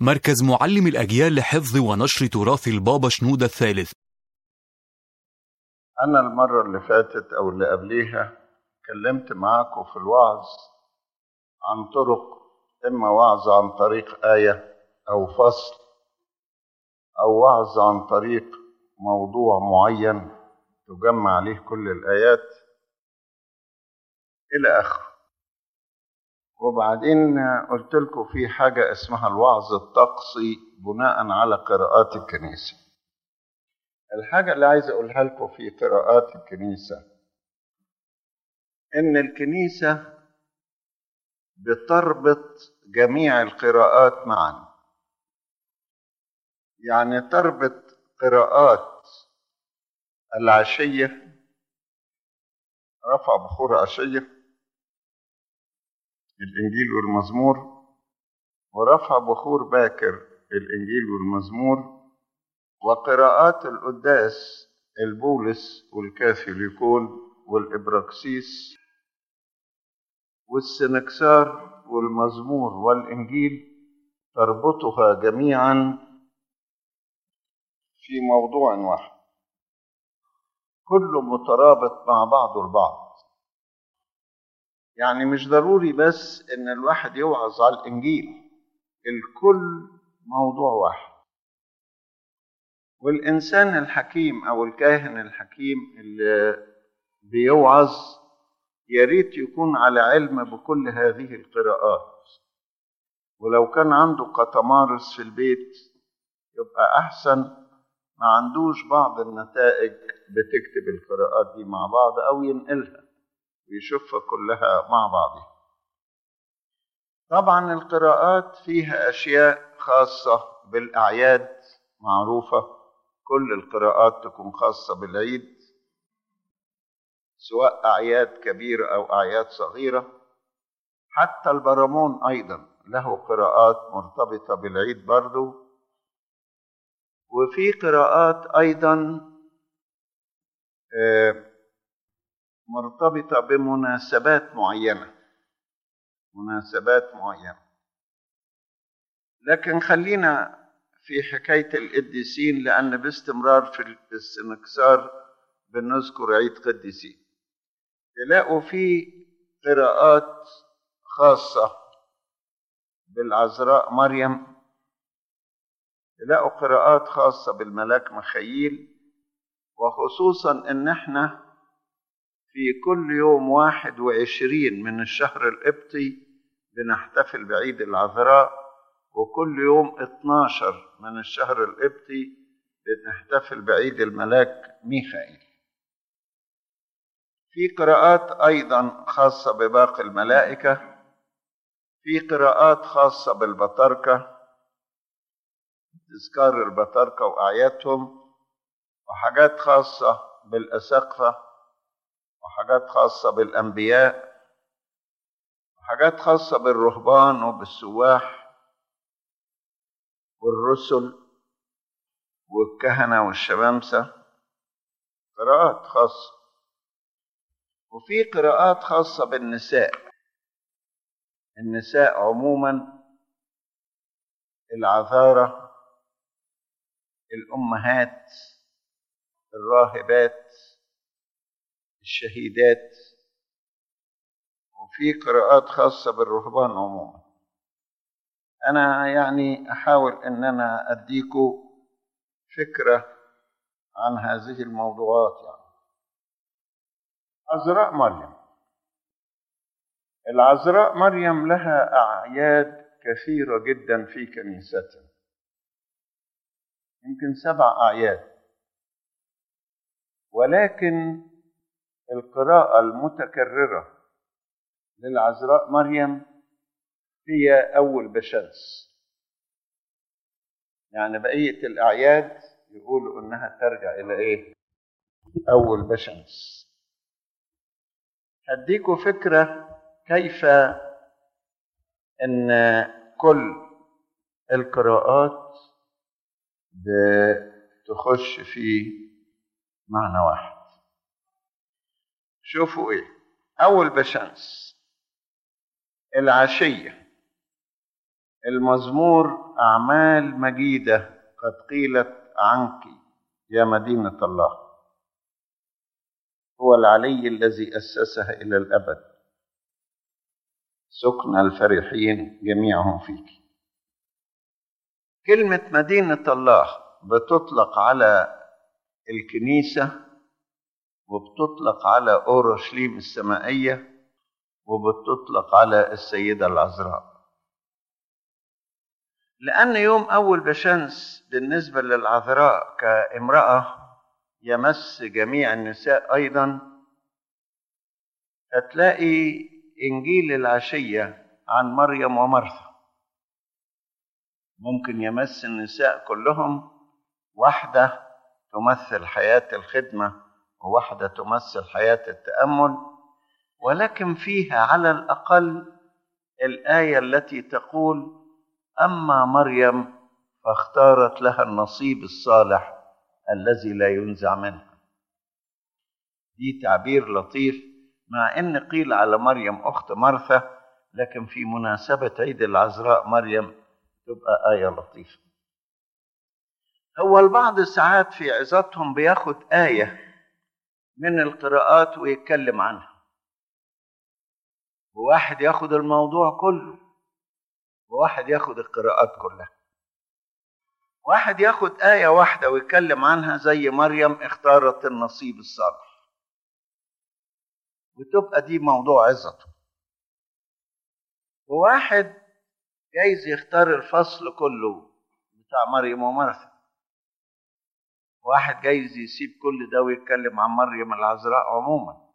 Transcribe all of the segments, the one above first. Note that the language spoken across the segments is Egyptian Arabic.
مركز معلم الأجيال لحفظ ونشر تراث البابا شنودة الثالث أنا المرة اللي فاتت أو اللي قبليها كلمت معاكم في الوعظ عن طرق إما وعظ عن طريق آية أو فصل أو وعظ عن طريق موضوع معين تجمع عليه كل الآيات إلى آخره وبعدين قلت لكم في حاجة اسمها الوعظ الطقسي بناء على قراءات الكنيسة الحاجة اللي عايز أقولها لكم في قراءات الكنيسة إن الكنيسة بتربط جميع القراءات معا يعني تربط قراءات العشية رفع بخور عشية الإنجيل والمزمور ورفع بخور باكر الإنجيل والمزمور وقراءات القداس البولس والكاثوليكون والإبراكسيس والسنكسار والمزمور والإنجيل تربطها جميعا في موضوع واحد كله مترابط مع بعضه البعض يعني مش ضروري بس ان الواحد يوعظ على الانجيل الكل موضوع واحد والانسان الحكيم او الكاهن الحكيم اللي بيوعظ يا ريت يكون على علم بكل هذه القراءات ولو كان عنده قطمارس في البيت يبقى احسن ما عندوش بعض النتائج بتكتب القراءات دي مع بعض او ينقلها ويشوفها كلها مع بعضها طبعا القراءات فيها اشياء خاصه بالاعياد معروفه كل القراءات تكون خاصه بالعيد سواء اعياد كبيره او اعياد صغيره حتى البرامون ايضا له قراءات مرتبطه بالعيد برضه وفي قراءات ايضا مرتبطه بمناسبات معينه مناسبات معينه لكن خلينا في حكايه القديسين لان باستمرار في السنكسار بنذكر عيد قديسين تلاقوا في قراءات خاصه بالعذراء مريم تلاقوا قراءات خاصة بالملاك مخيل وخصوصا ان احنا في كل يوم واحد وعشرين من الشهر القبطي بنحتفل بعيد العذراء وكل يوم اتناشر من الشهر القبطي بنحتفل بعيد الملاك ميخائيل في قراءات ايضا خاصة بباقي الملائكة في قراءات خاصة بالبطاركة تذكار البطاركة وأعيادهم وحاجات خاصة بالأساقفة وحاجات خاصة بالأنبياء وحاجات خاصة بالرهبان وبالسواح والرسل والكهنة والشمامسة قراءات خاصة وفي قراءات خاصة بالنساء النساء عموما العذارة الأمهات الراهبات الشهيدات وفي قراءات خاصة بالرهبان عموما أنا يعني أحاول أن أنا أديكم فكرة عن هذه الموضوعات يعني عذراء مريم العذراء مريم لها أعياد كثيرة جدا في كنيستنا يمكن سبع أعياد ولكن القراءة المتكررة للعذراء مريم هي أول بشمس يعني بقية الأعياد يقولوا إنها ترجع إلى إيه؟ أول بشمس هديكوا فكرة كيف إن كل القراءات بتخش في معنى واحد شوفوا ايه اول بشمس العشيه المزمور أعمال مجيدة قد قيلت عنك يا مدينة الله هو العلي الذي أسسها إلى الأبد سكن الفرحين جميعهم فيك كلمة مدينة الله بتطلق على الكنيسة وبتطلق على أورشليم السمائية وبتطلق على السيدة العذراء لأن يوم أول بشمس بالنسبة للعذراء كامرأة يمس جميع النساء أيضا هتلاقي إنجيل العشية عن مريم ومرثا ممكن يمس النساء كلهم واحدة تمثل حياة الخدمة وواحدة تمثل حياة التأمل ولكن فيها على الأقل الآية التي تقول أما مريم فاختارت لها النصيب الصالح الذي لا ينزع منها دي تعبير لطيف مع ان قيل على مريم اخت مرثا لكن في مناسبه عيد العذراء مريم تبقى ايه لطيفه هو البعض ساعات في عظاتهم بياخد ايه من القراءات ويتكلم عنها وواحد ياخد الموضوع كله وواحد ياخد القراءات كلها واحد ياخد آية واحدة ويتكلم عنها زي مريم اختارت النصيب الصالح وتبقى دي موضوع عظته وواحد جايز يختار الفصل كله بتاع مريم ومرثا واحد جايز يسيب كل ده ويتكلم عن مريم العذراء عموما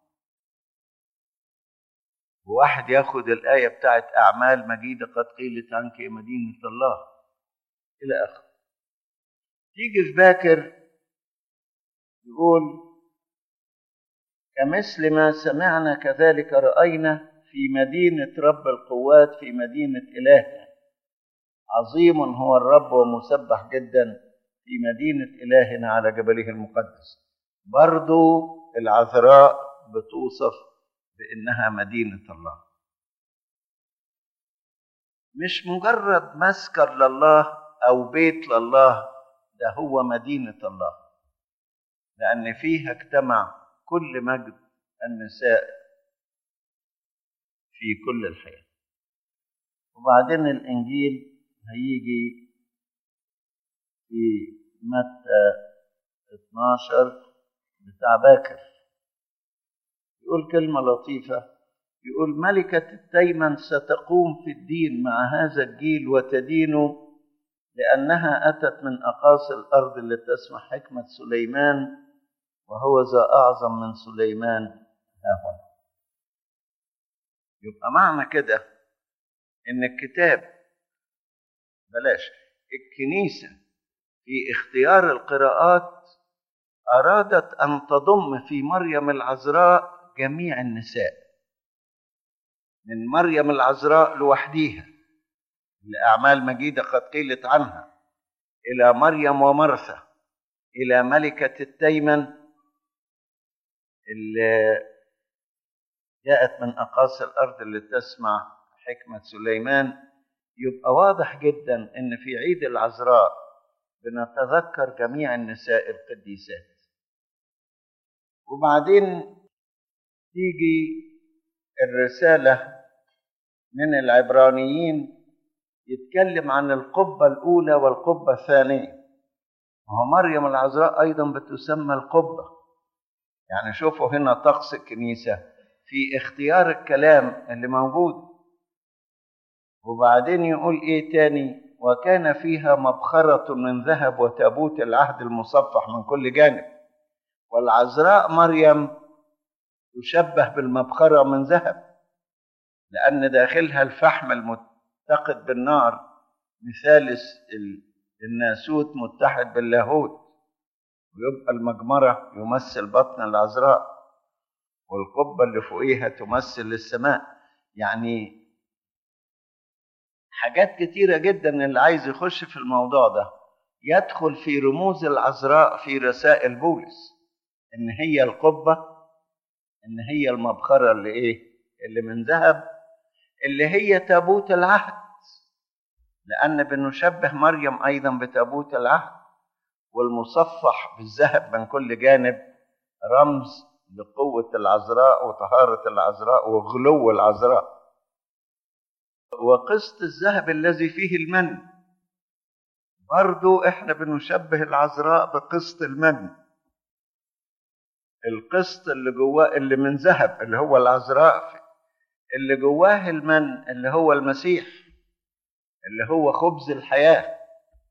وواحد ياخد الآية بتاعت أعمال مجيدة قد قيلت عنك يا مدينة الله إلى آخره تيجي في باكر يقول كمثل ما سمعنا كذلك رأينا في مدينة رب القوات في مدينة إلهنا عظيم هو الرب ومسبح جدا في مدينة إلهنا على جبله المقدس برضو العذراء بتوصف بإنها مدينة الله مش مجرد مسكن لله أو بيت لله ده هو مدينة الله لأن فيها اجتمع كل مجد النساء في كل الحياة وبعدين الإنجيل هيجي في متى 12 بتاع باكر يقول كلمة لطيفة يقول ملكة التيمن ستقوم في الدين مع هذا الجيل وتدينه لأنها أتت من أقاصي الأرض لتسمع حكمة سليمان وهو ذا أعظم من سليمان ها هنا يبقى معنى كده إن الكتاب بلاش الكنيسة في اختيار القراءات أرادت أن تضم في مريم العذراء جميع النساء من مريم العذراء لوحديها لأعمال مجيدة قد قيلت عنها إلى مريم ومرثا إلى ملكة التيمن اللي جاءت من أقاصي الأرض اللي تسمع حكمة سليمان يبقى واضح جدا إن في عيد العذراء بنتذكر جميع النساء القديسات وبعدين تيجي الرسالة من العبرانيين يتكلم عن القبة الأولى والقبة الثانية وهو مريم العذراء أيضا بتسمى القبة يعني شوفوا هنا طقس الكنيسة في اختيار الكلام اللي موجود وبعدين يقول ايه تاني وكان فيها مبخرة من ذهب وتابوت العهد المصفح من كل جانب والعذراء مريم تشبه بالمبخرة من ذهب لأن داخلها الفحم المتقد بالنار مثال الناسوت متحد باللاهوت ويبقى المجمرة يمثل بطن العذراء والقبة اللي فوقيها تمثل السماء يعني حاجات كتيرة جدا اللي عايز يخش في الموضوع ده يدخل في رموز العذراء في رسائل بولس ان هي القبة ان هي المبخرة اللي ايه اللي من ذهب اللي هي تابوت العهد لأن بنشبه مريم أيضا بتابوت العهد والمصفح بالذهب من كل جانب رمز لقوة العذراء وطهارة العذراء وغلو العذراء وقسط الذهب الذي فيه المن برضو احنا بنشبه العذراء بقسط المن القسط اللي جواه اللي من ذهب اللي هو العذراء اللي جواه المن اللي هو المسيح اللي هو خبز الحياة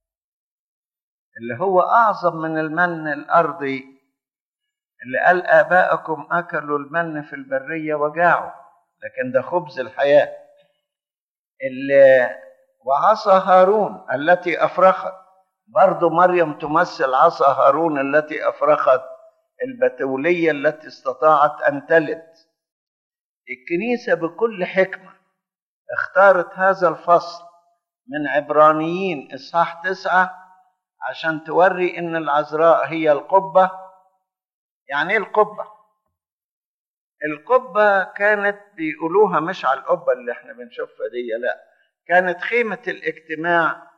اللي هو أعظم من المن الأرضي اللي قال آباءكم أكلوا المن في البرية وجاعوا لكن ده خبز الحياة اللي وعصا هارون التي أفرخت برضو مريم تمثل عصا هارون التي أفرخت البتولية التي استطاعت أن تلد الكنيسة بكل حكمة اختارت هذا الفصل من عبرانيين إصحاح تسعة عشان توري إن العذراء هي القبة يعني إيه القبة؟ القبة كانت بيقولوها مش على القبة اللي احنا بنشوفها دي لا كانت خيمة الاجتماع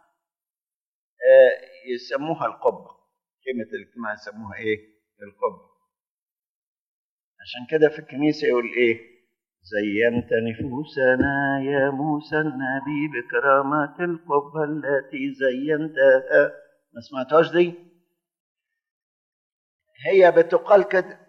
يسموها القبة خيمة الاجتماع يسموها ايه؟ القبة عشان كده في الكنيسة يقول ايه؟ زينت نفوسنا يا موسى النبي بكرامات القبة التي زينتها ما سمعتهاش دي؟ هي بتقال كده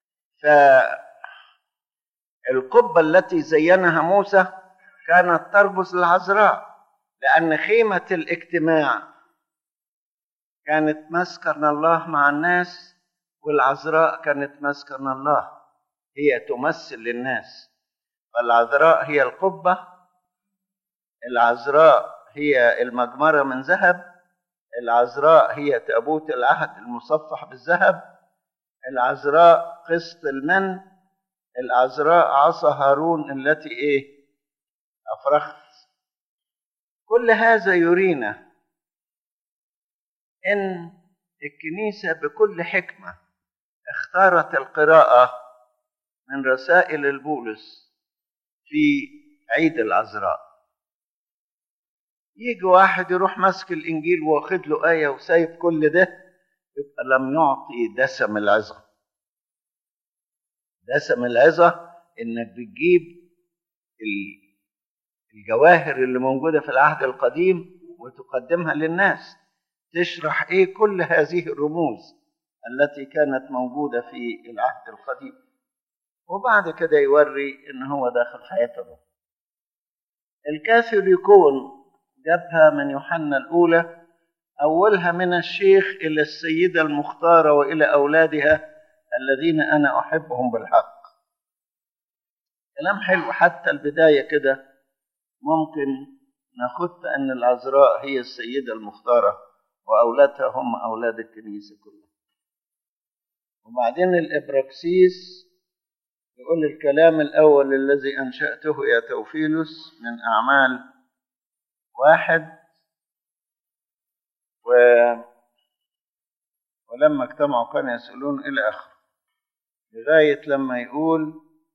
فالقبة التي زينها موسى كانت ترمز للعذراء لأن خيمة الاجتماع كانت مسكن الله مع الناس والعذراء كانت مسكن الله هي تمثل للناس فالعذراء هي القبة العذراء هي المجمرة من ذهب العذراء هي تابوت العهد المصفح بالذهب العذراء قسط المن العذراء عصا هارون التي ايه افرخت كل هذا يرينا ان الكنيسه بكل حكمه اختارت القراءه من رسائل البولس في عيد العذراء يجي واحد يروح ماسك الانجيل واخد له ايه وسايب كل ده يبقى لم يعطي دسم العظه دسم العظه انك بتجيب الجواهر اللي موجوده في العهد القديم وتقدمها للناس تشرح ايه كل هذه الرموز التي كانت موجوده في العهد القديم وبعد كده يوري ان هو داخل حياه الروح الكاثوليكون جابها من يوحنا الاولى اولها من الشيخ الى السيده المختاره والى اولادها الذين انا احبهم بالحق كلام حلو حتى البدايه كده ممكن ناخد ان العذراء هي السيده المختاره واولادها هم اولاد الكنيسه كلها وبعدين الابراكسيس يقول الكلام الأول الذي أنشأته يا توفيلوس من أعمال واحد و ولما اجتمعوا كانوا يسألون إلى آخره لغاية لما يقول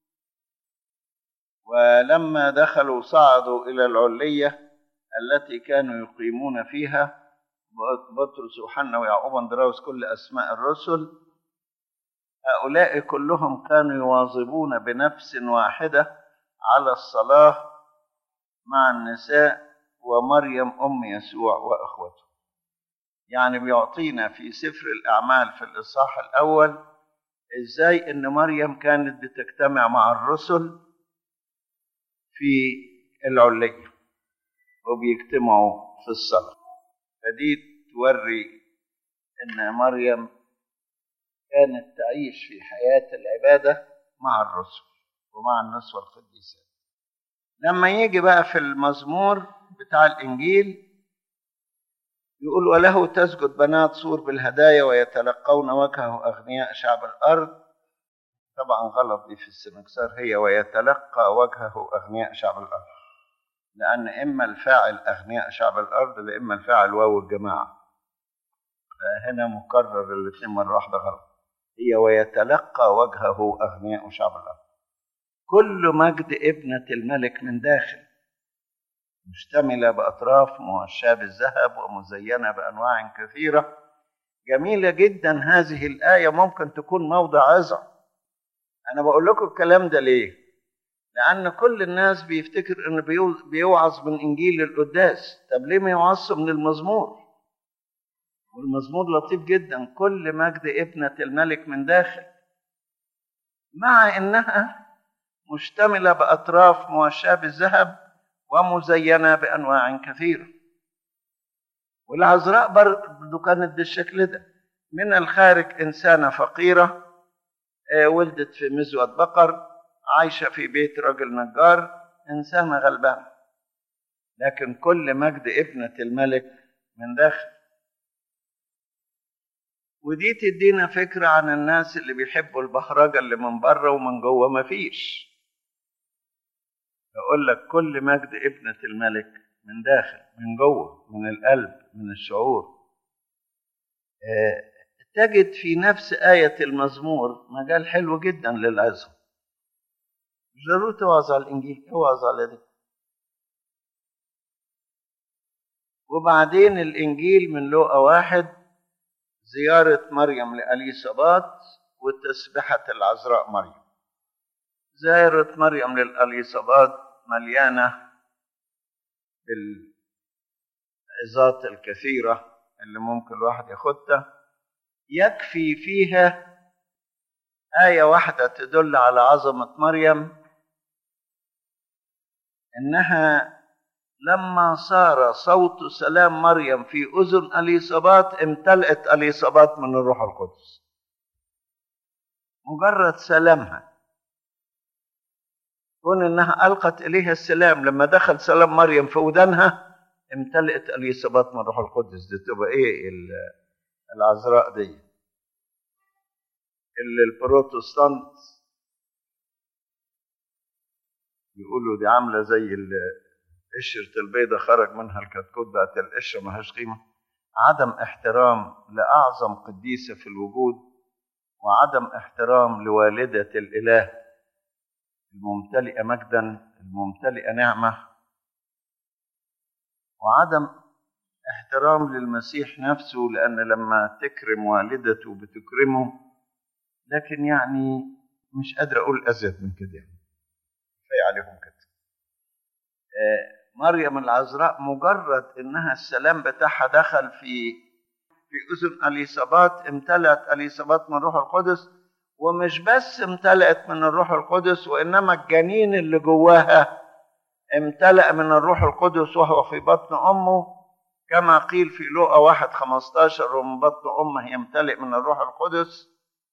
ولما دخلوا صعدوا إلى العلية التي كانوا يقيمون فيها بطرس وحنا ويعقوب اندراوس كل أسماء الرسل هؤلاء كلهم كانوا يواظبون بنفس واحدة على الصلاة مع النساء ومريم أم يسوع وأخوته يعني بيعطينا في سفر الأعمال في الإصحاح الأول إزاي إن مريم كانت بتجتمع مع الرسل في العلية وبيجتمعوا في الصلاة فدي توري إن مريم كانت تعيش في حياة العبادة مع الرسل ومع النسوة القديسات لما يجي بقى في المزمور بتاع الإنجيل يقول وله تسجد بنات صور بالهدايا ويتلقون وجهه أغنياء شعب الأرض طبعا غلط دي في السنكسار هي ويتلقى وجهه أغنياء شعب الأرض لأن إما الفاعل أغنياء شعب الأرض لإما الفاعل واو الجماعة فهنا مكرر الاثنين مرة واحدة غلط هي ويتلقى وجهه أغنياء شعب الأرض كل مجد ابنة الملك من داخل مشتملة بأطراف موشاة بالذهب ومزينة بأنواع كثيرة جميلة جدا هذه الآية ممكن تكون موضع عظة أنا بقول لكم الكلام ده ليه؟ لأن كل الناس بيفتكر إن بيوعظ من إنجيل القداس طب ليه ما يوعظش من المزمور؟ والمزمور لطيف جدا كل مجد ابنة الملك من داخل مع إنها مشتملة بأطراف موشاة بالذهب ومزينة بأنواع كثيرة والعذراء برضه كانت بالشكل ده من الخارج إنسانة فقيرة ولدت في مزود بقر عايشة في بيت رجل نجار إنسانة غلبانة لكن كل مجد ابنة الملك من داخل ودي تدينا فكرة عن الناس اللي بيحبوا البهرجة اللي من بره ومن جوه مفيش يقول لك كل مجد ابنة الملك من داخل من جوه من القلب من الشعور تجد في نفس آية المزمور مجال حلو جدا للعظة مش ضروري توعظ على الإنجيل اوعظ على دي وبعدين الإنجيل من لوقا واحد زيارة مريم لأليصابات وتسبحة العذراء مريم زيارة مريم للأليصابات مليانة بالعظات الكثيرة اللي ممكن الواحد ياخدها يكفي فيها آية واحدة تدل على عظمة مريم إنها لما صار صوت سلام مريم في أذن أليصابات امتلأت أليصابات من الروح القدس مجرد سلامها كون انها القت اليها السلام لما دخل سلام مريم في ودانها امتلأت اليصابات من الروح القدس دي تبقى ايه العذراء دي اللي البروتستانت يقولوا دي عامله زي قشرة البيضة خرج منها الكتكوت بقت القشرة ملهاش قيمة عدم احترام لأعظم قديسة في الوجود وعدم احترام لوالدة الإله الممتلئة مجدا الممتلئة نعمة وعدم احترام للمسيح نفسه لأن لما تكرم والدته بتكرمه لكن يعني مش قادر أقول أزيد من كده يعني كفاية عليهم كده آه مريم العذراء مجرد إنها السلام بتاعها دخل في في أذن أليصابات امتلأت أليصابات من الروح القدس ومش بس امتلأت من الروح القدس وإنما الجنين اللي جواها امتلأ من الروح القدس وهو في بطن أمه كما قيل في لوقا واحد خمستاشر ومن بطن أمه يمتلئ من الروح القدس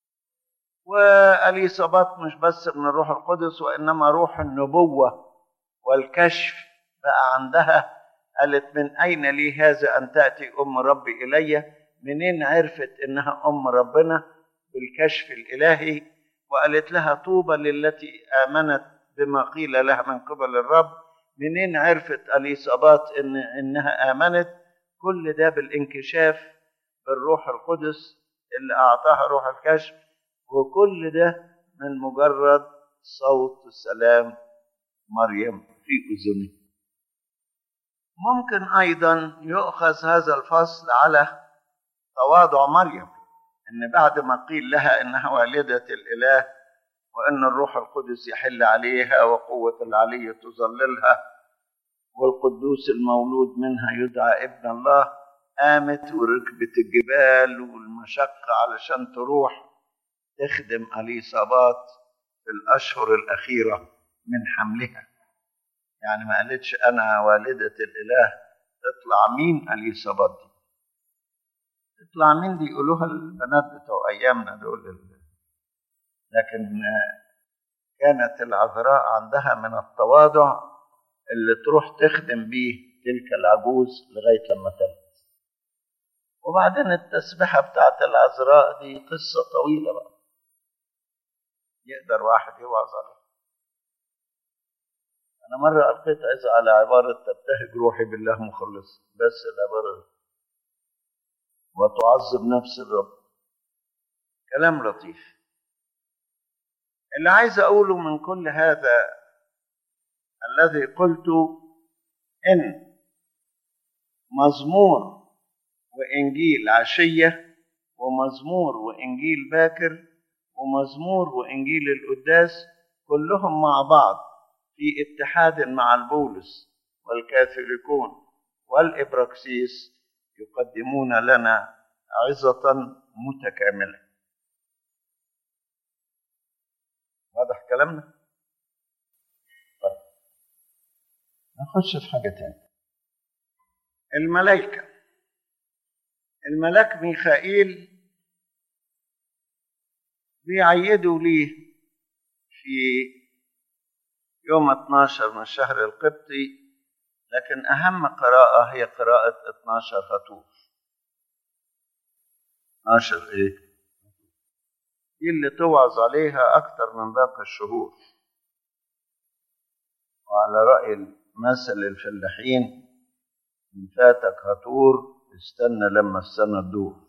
وأليصابات مش بس من الروح القدس وإنما روح النبوة والكشف بقى عندها قالت من أين لي هذا أن تأتي أم ربي إلي منين عرفت إنها أم ربنا بالكشف الإلهي وقالت لها طوبى للتي آمنت بما قيل لها من قبل الرب منين عرفت اليصابات ان انها امنت كل ده بالانكشاف بالروح القدس اللي اعطاها روح الكشف وكل ده من مجرد صوت سلام مريم في اذنه ممكن ايضا يؤخذ هذا الفصل على تواضع مريم ان بعد ما قيل لها انها والده الاله وان الروح القدس يحل عليها وقوه العلي تظللها والقدوس المولود منها يدعى ابن الله قامت وركبت الجبال والمشقه علشان تروح تخدم اليصابات في الاشهر الاخيره من حملها يعني ما قالتش انا والده الاله تطلع مين اليصابات دي تطلع مين دي يقولوها البنات بتوع ايامنا دول لكن كانت العذراء عندها من التواضع اللي تروح تخدم بيه تلك العجوز لغايه لما تلد وبعدين التسبحه بتاعت العذراء دي قصه طويله بقى يقدر واحد يوعظ عليها انا مره القيت عظه على عباره تبتهج روحي بالله مخلص بس العباره دي وتعظم نفس الرب كلام لطيف اللي عايز اقوله من كل هذا الذي قلته إن مزمور وإنجيل عشية ومزمور وإنجيل باكر ومزمور وإنجيل القداس كلهم مع بعض في اتحاد مع البولس والكاثوليكون والإبراكسيس يقدمون لنا عظة متكاملة واضح كلامنا؟ طيب نخش في حاجة تانية الملائكة الملاك ميخائيل بيعيدوا ليه في يوم 12 من الشهر القبطي لكن أهم قراءة هي قراءة 12 هتوف 12 إيه؟ دي اللي توعظ عليها أكتر من باقي الشهور وعلى رأي المثل الفلاحين إن فاتك هتور استنى لما السنة تدور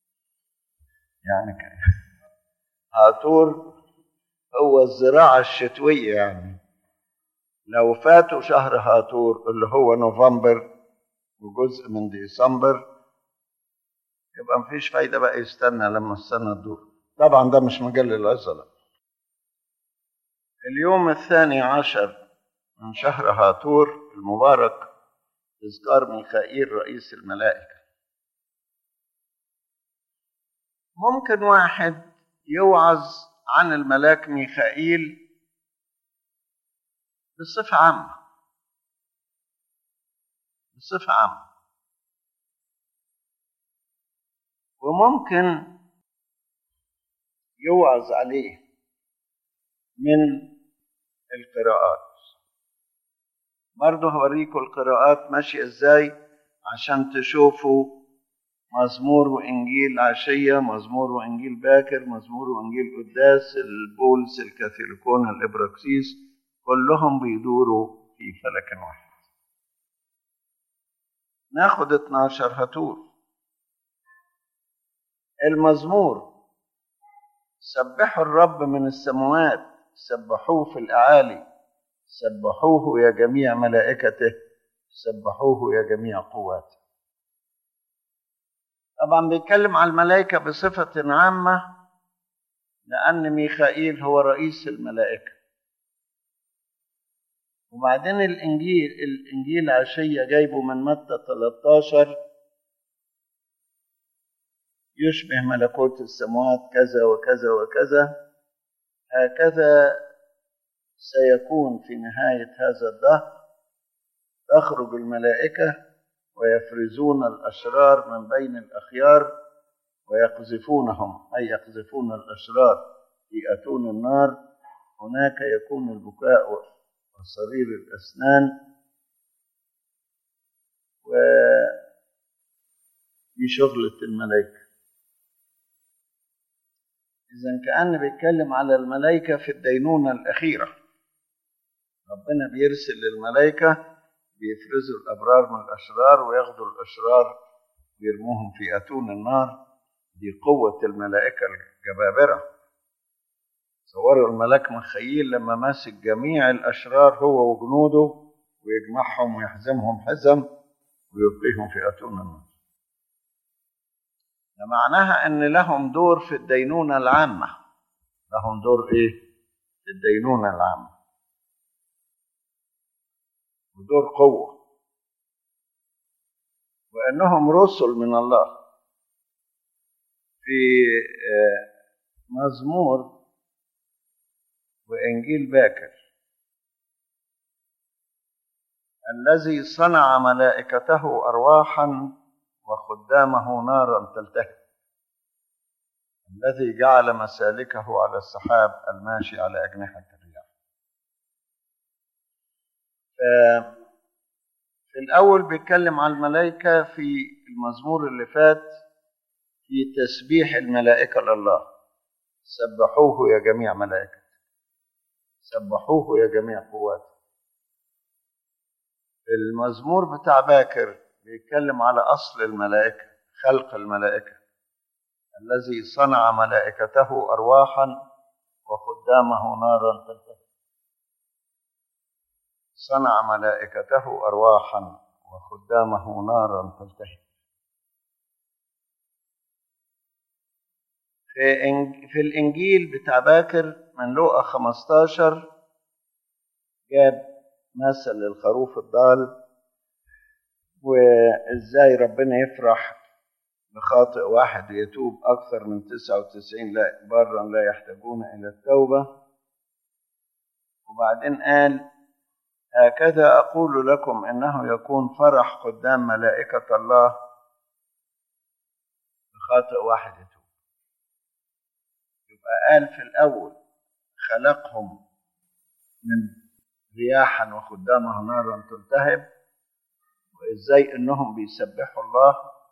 يعني كده هاتور هو الزراعة الشتوية يعني لو فاتوا شهر هاتور اللي هو نوفمبر وجزء من ديسمبر يبقى مفيش فايدة بقى يستنى لما السنة تدور طبعا ده مش مجال العزلة اليوم الثاني عشر من شهر هاتور المبارك تذكار ميخائيل رئيس الملائكة ممكن واحد يوعظ عن الملاك ميخائيل بصفة عامة بصفة عامة وممكن يوعظ عليه من القراءات برضه هوريكم القراءات ماشية ازاي عشان تشوفوا مزمور وإنجيل عشية مزمور وإنجيل باكر مزمور وإنجيل قداس البولس الكاثوليكون الإبراكسيس كلهم بيدوروا في فلك واحد ناخد 12 هتور المزمور سبحوا الرب من السماوات سبحوه في الأعالي سبحوه يا جميع ملائكته سبحوه يا جميع قواته طبعا بيتكلم على الملائكة بصفة عامة لأن ميخائيل هو رئيس الملائكة وبعدين الإنجيل الإنجيل عشية جايبه من متى 13 يشبه ملكوت السماوات كذا وكذا وكذا هكذا سيكون في نهاية هذا الدهر تخرج الملائكة ويفرزون الأشرار من بين الأخيار ويقذفونهم أي يقذفون الأشرار في أتون النار هناك يكون البكاء وصرير الأسنان و دي شغلة الملائكة إذا كأن بيتكلم على الملائكة في الدينونة الأخيرة ربنا بيرسل للملائكة بيفرزوا الأبرار من الأشرار وياخدوا الأشرار ويرموهم في أتون النار دي قوة الملائكة الجبابرة صوروا الملاك مخيل لما ماسك جميع الأشرار هو وجنوده ويجمعهم ويحزمهم حزم ويلقيهم في أتون النار ده معناها ان لهم دور في الدينونه العامه لهم دور ايه في الدينونه العامه ودور قوه وانهم رسل من الله في مزمور وانجيل باكر الذي صنع ملائكته ارواحا وخدامه نارا تلتهب الذي جعل مسالكه على السحاب الماشي على أجنحة الرياح في الأول بيتكلم عن الملائكة في المزمور اللي فات في تسبيح الملائكة لله سبحوه يا جميع ملائكة سبحوه يا جميع قواته المزمور بتاع باكر بيتكلم على أصل الملائكة خلق الملائكة الذي صنع ملائكته أرواحا وخدامه نارا تلتهب صنع ملائكته أرواحا وخدامه نارا تلتهب في, إنج... في الإنجيل بتاع باكر من لوقا 15 جاب مثل الخروف الضال وإزاي ربنا يفرح بخاطئ واحد يتوب أكثر من 99 لا برا لا يحتاجون إلى التوبة وبعدين قال هكذا أقول لكم إنه يكون فرح قدام ملائكة الله بخاطئ واحد يتوب يبقى قال في الأول خلقهم من رياحا وخدامها نارا تلتهب وإزاي إنهم بيسبحوا الله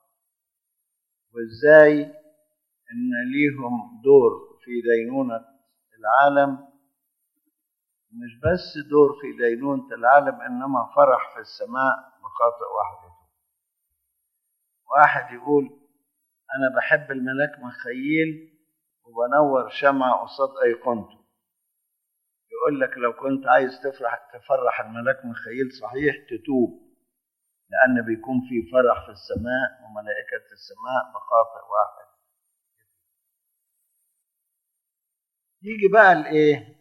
وإزاي إن ليهم دور في دينونة العالم مش بس دور في دينونة العالم إنما فرح في السماء بخاطئ واحد يتوب واحد يقول أنا بحب الملاك مخيل وبنور شمعة قصاد أيقونته يقول لك لو كنت عايز تفرح تفرح الملاك مخيل صحيح تتوب لأن بيكون في فرح في السماء وملائكة السماء بخاطئ واحد يجي بقى الإيه؟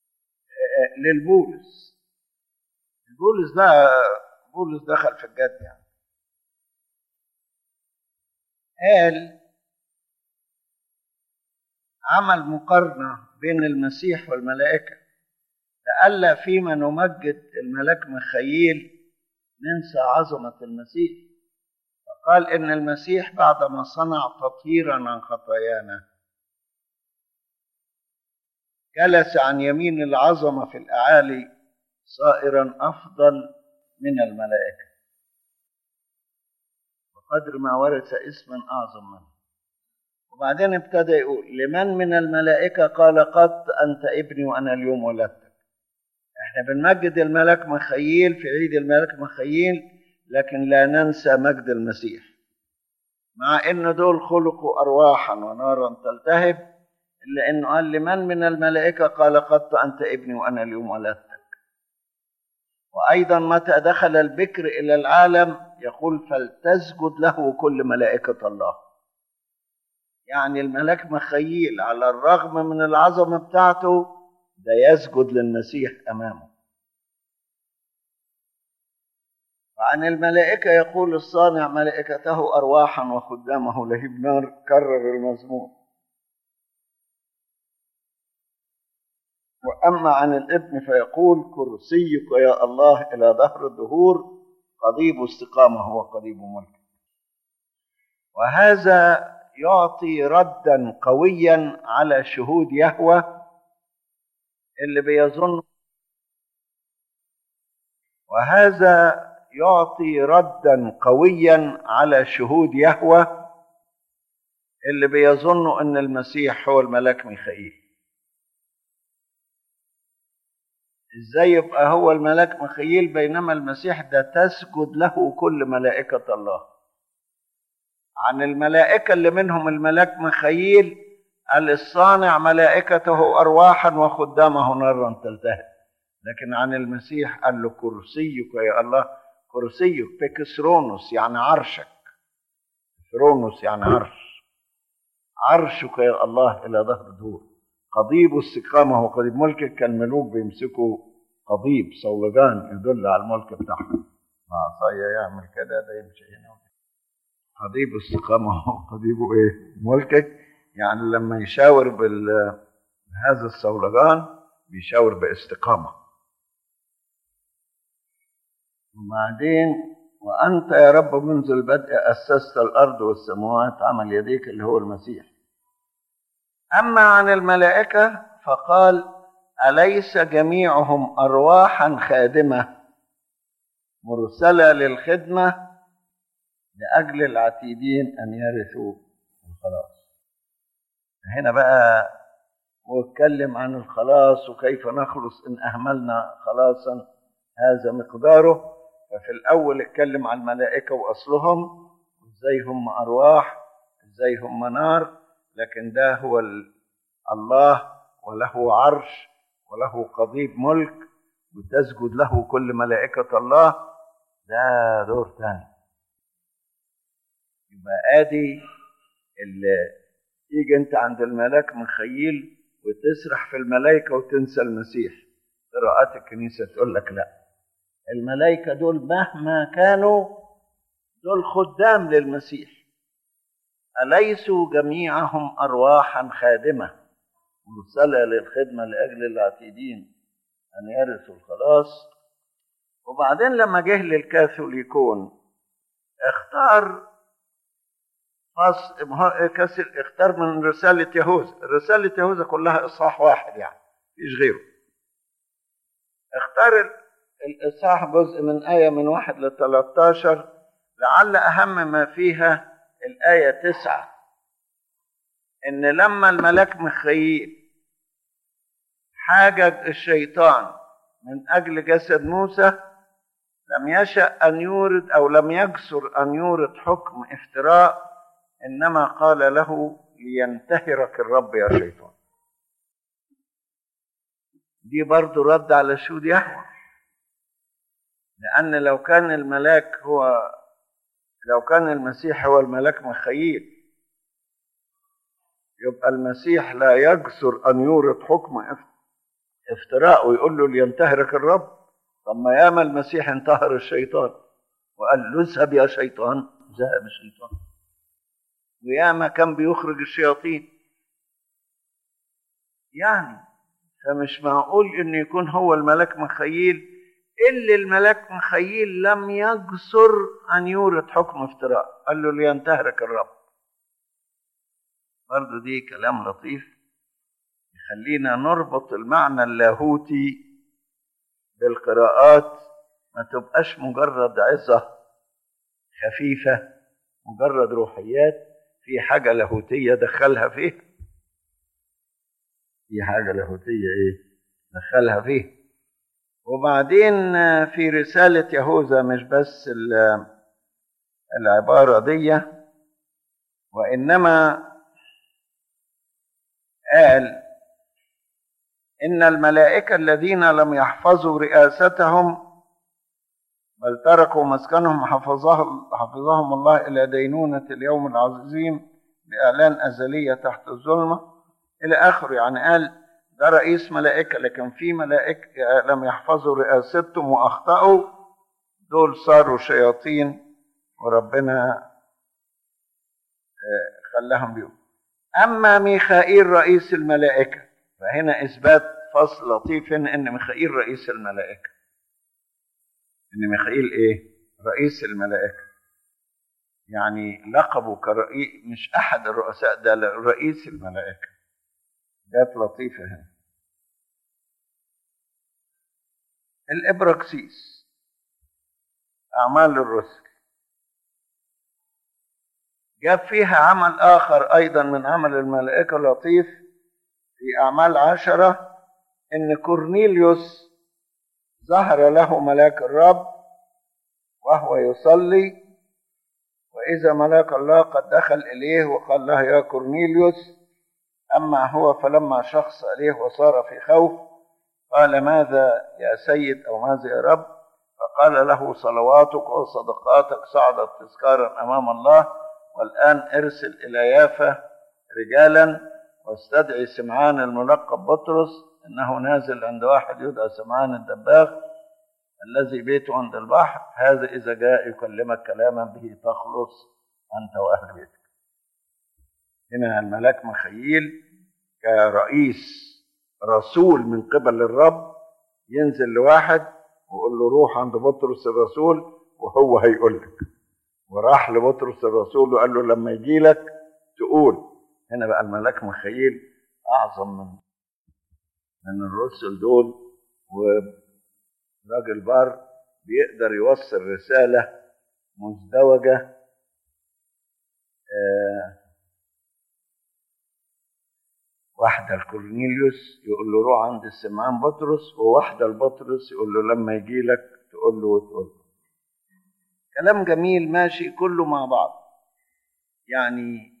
للبولس البولس ده بولس دخل في الجد يعني قال عمل مقارنة بين المسيح والملائكة لئلا فيما نمجد الملاك مخيل ننسى عظمة المسيح فقال إن المسيح بعدما صنع تطهيرا عن خطايانا جلس عن يمين العظمة في الأعالي صائرا أفضل من الملائكة وقدر ما ورث اسما أعظم منه وبعدين ابتدى يقول لمن من الملائكة قال قد أنت ابني وأنا اليوم ولدتك احنا بنمجد الملك مخيل في عيد الملك مخيل لكن لا ننسى مجد المسيح مع ان دول خلقوا ارواحا ونارا تلتهب الا انه قال لمن من الملائكه قال قد انت ابني وانا اليوم ولدتك وايضا متى دخل البكر الى العالم يقول فلتسجد له كل ملائكه الله يعني الملاك مخيل على الرغم من العظمه بتاعته ده يسجد للمسيح امامه وعن الملائكة يقول الصانع ملائكته أرواحا وخدامه لهيب نار كرر المزمور وأما عن الابن فيقول كرسيك يا الله إلى دهر الدهور قضيب استقامة وقضيب ملك وهذا يعطي ردا قويا على شهود يهوه اللي بيظن وهذا يعطي ردا قويا على شهود يهوه اللي بيظنوا ان المسيح هو الملاك ميخائيل ازاي يبقى هو الملاك ميخائيل بينما المسيح ده تسجد له كل ملائكه الله عن الملائكه اللي منهم الملاك ميخائيل قال الصانع ملائكته أرواحا وخدامه نارا تلتهب لكن عن المسيح قال له كرسيك يا الله كرسيك بكسرونوس يعني عرشك كسرونوس يعني عرش عرشك يا الله إلى ظهر دور قضيب استقامة وقضيب ملكك كان ملوك بيمسكوا قضيب صولجان يدل على الملك بتاعهم عصايا يعمل كده ده يمشي هنا قضيب استقامة وقضيبه ايه ملكك يعني لما يشاور بهذا الصولجان بيشاور باستقامة وبعدين وأنت يا رب منذ البدء أسست الأرض والسماوات عمل يديك اللي هو المسيح أما عن الملائكة فقال أليس جميعهم أرواحا خادمة مرسلة للخدمة لأجل العتيدين أن يرثوا الخلاص هنا بقى واتكلم عن الخلاص وكيف نخلص ان اهملنا خلاصا هذا مقداره ففي الاول اتكلم عن الملائكه واصلهم ازاي هم ارواح ازاي هم نار لكن ده هو الله وله عرش وله قضيب ملك وتسجد له كل ملائكة الله ده دور تاني يبقى ادي اللي تيجي انت عند الملاك مخيل وتسرح في الملائكة وتنسى المسيح قراءات الكنيسة تقول لك لا الملائكة دول مهما كانوا دول خدام للمسيح أليسوا جميعهم أرواحا خادمة مرسلة للخدمة لأجل العتيدين أن يرثوا الخلاص وبعدين لما جه للكاثوليكون اختار فص... كسر اختار من رسالة يهوذا رسالة يهوذا كلها إصحاح واحد يعني مفيش غيره اختار الإصحاح جزء من آية من واحد ل 13 لعل أهم ما فيها الآية تسعة إن لما الملاك مخيل حاجج الشيطان من أجل جسد موسى لم يشأ أن يورد أو لم يجسر أن يورد حكم افتراء إنما قال له لينتهرك الرب يا شيطان دي برضو رد على شهود يهوه لأن لو كان الملاك هو لو كان المسيح هو الملاك مخيل يبقى المسيح لا يجسر أن يورد حكم افتراء ويقول له لينتهرك الرب طب ما ياما المسيح انتهر الشيطان وقال له اذهب يا شيطان ذهب الشيطان وياما كان بيخرج الشياطين يعني فمش معقول ان يكون هو الملاك مخيل اللي الملاك مخيل لم يجسر ان يورد حكم افتراء قال له لينتهرك الرب برضه دي كلام لطيف يخلينا نربط المعنى اللاهوتي بالقراءات ما تبقاش مجرد عظة خفيفة مجرد روحيات في حاجة لاهوتية دخلها فيه في حاجة لاهوتية ايه دخلها فيه وبعدين في رسالة يهوذا مش بس العبارة دي وإنما قال إن الملائكة الذين لم يحفظوا رئاستهم بل تركوا مسكنهم حفظهم, حفظهم الله إلى دينونة اليوم العظيم بإعلان أزلية تحت الظلمة إلى آخره يعني قال ده رئيس ملائكة لكن في ملائكة لم يحفظوا رئاستهم وأخطأوا دول صاروا شياطين وربنا خلاهم بيهم أما ميخائيل رئيس الملائكة فهنا إثبات فصل لطيف هنا إن ميخائيل رئيس الملائكة إن ميخائيل إيه؟ رئيس الملائكة يعني لقبه كرئيس مش أحد الرؤساء ده رئيس الملائكة جات لطيفة هنا الإبراكسيس أعمال الرسل جاب فيها عمل آخر أيضا من عمل الملائكة لطيف في أعمال عشرة إن كورنيليوس ظهر له ملاك الرب وهو يصلي وإذا ملاك الله قد دخل إليه وقال له يا كورنيليوس أما هو فلما شخص إليه وصار في خوف قال ماذا يا سيد أو ماذا يا رب فقال له صلواتك وصدقاتك صعدت تذكارا أمام الله والآن ارسل إلى يافا رجالا واستدعي سمعان الملقب بطرس إنه نازل عند واحد يدعى سمعان الدباغ الذي بيته عند البحر هذا إذا جاء يكلمك كلاما به تخلص أنت وأهل بيتك هنا الملاك مخيل كرئيس رسول من قبل الرب ينزل لواحد ويقول له روح عند بطرس الرسول وهو هيقول لك وراح لبطرس الرسول وقال له لما يجي لك تقول هنا بقى الملاك مخيل اعظم من من الرسل دول وراجل بار بيقدر يوصل رسالة مزدوجة آه واحدة لكورنيليوس يقول له روح عند السمعان بطرس وواحدة لبطرس يقول له لما يجي لك تقول له وتقول له كلام جميل ماشي كله مع بعض يعني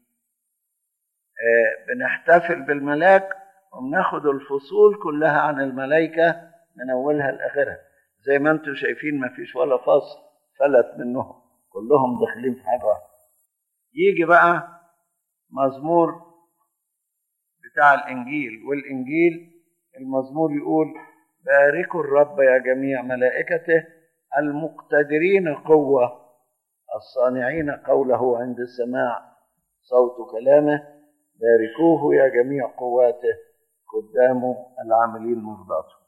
آه بنحتفل بالملاك وبناخد الفصول كلها عن الملائكة من اولها لاخرها زي ما انتم شايفين ما فيش ولا فصل فلت منهم كلهم داخلين في حاجه واحده يجي بقى مزمور بتاع الانجيل والانجيل المزمور يقول باركوا الرب يا جميع ملائكته المقتدرين قوه الصانعين قوله عند سماع صوت كلامه باركوه يا جميع قواته قدامه العاملين مرضاته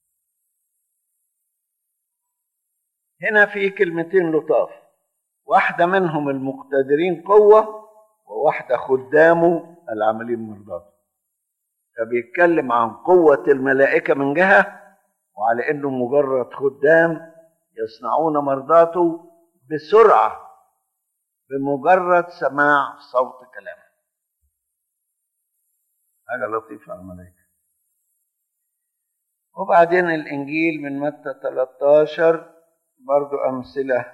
هنا في كلمتين لطاف واحدة منهم المقتدرين قوة وواحدة خدامه العاملين مرضاته فبيتكلم عن قوة الملائكة من جهة وعلى انه مجرد خدام يصنعون مرضاته بسرعة بمجرد سماع صوت كلامه حاجة لطيفة على الملائكة وبعدين الإنجيل من متى 13 برضو أمثلة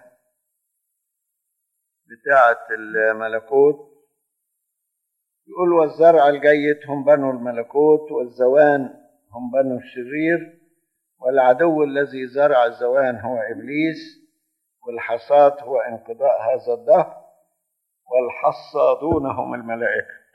بتاعة الملكوت يقول والزرع الجيد هم بنو الملكوت والزوان هم بنو الشرير والعدو الذي زرع الزوان هو إبليس والحصاد هو انقضاء هذا الدهر والحصادون هم الملائكة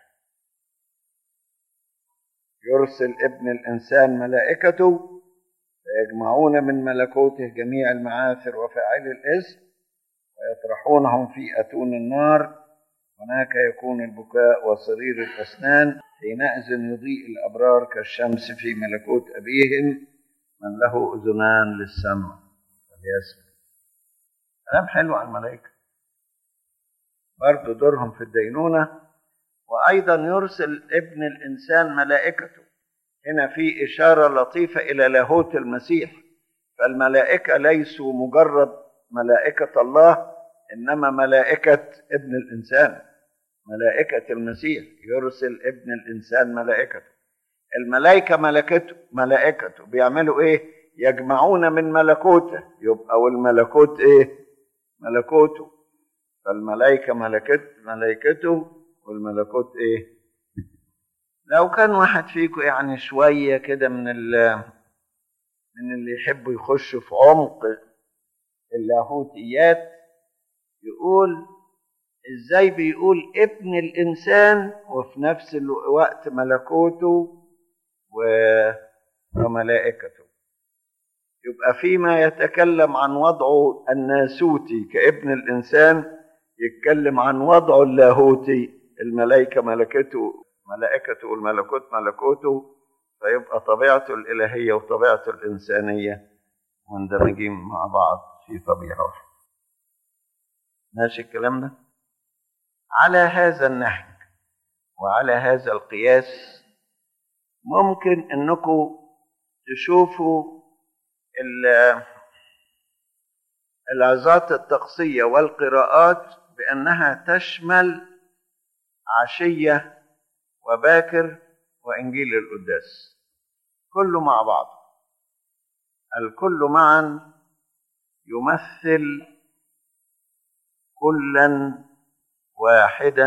يرسل ابن الإنسان ملائكته فيجمعون من ملكوته جميع المعاثر وفاعلي الإثم ويطرحونهم في أتون النار هناك يكون البكاء وصرير الأسنان حينئذ يضيء الأبرار كالشمس في ملكوت أبيهم من له أذنان للسمع فليسمع كلام حلو عن الملائكة برضه دورهم في الدينونة وأيضا يرسل ابن الإنسان ملائكته هنا في إشارة لطيفة إلى لاهوت المسيح فالملائكة ليسوا مجرد ملائكة الله إنما ملائكة ابن الإنسان ملائكة المسيح يرسل ابن الإنسان ملائكته الملائكة ملكته ملائكته بيعملوا إيه؟ يجمعون من ملكوته يبقى والملكوت إيه؟ ملكوته فالملائكة ملكت ملائكته والملكوت إيه؟ لو كان واحد فيكم يعني شوية كده من ال من اللي يحبوا يخشوا في عمق اللاهوتيات يقول ازاي بيقول ابن الانسان وفي نفس الوقت ملكوته وملائكته يبقى فيما يتكلم عن وضعه الناسوتي كابن الانسان يتكلم عن وضعه اللاهوتي الملائكه ملكته ملائكته والملكوت ملكوته فيبقى طبيعته الالهيه وطبيعته الانسانيه مندمجين مع بعض في طبيعه واحده ماشي الكلام ده على هذا النهج وعلى هذا القياس ممكن انكم تشوفوا العظات الطقسية والقراءات بأنها تشمل عشية وباكر وإنجيل القداس كله مع بعض الكل معا يمثل كلا واحدا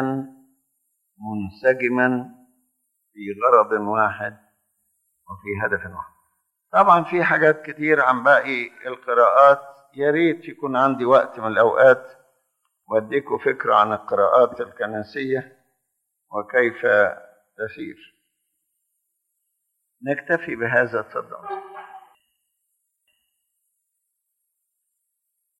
منسجما في غرض واحد وفي هدف واحد طبعا في حاجات كتير عن باقي القراءات يا ريت يكون عندي وقت من الاوقات واديكم فكره عن القراءات الكنسيه وكيف تسير نكتفي بهذا تفضل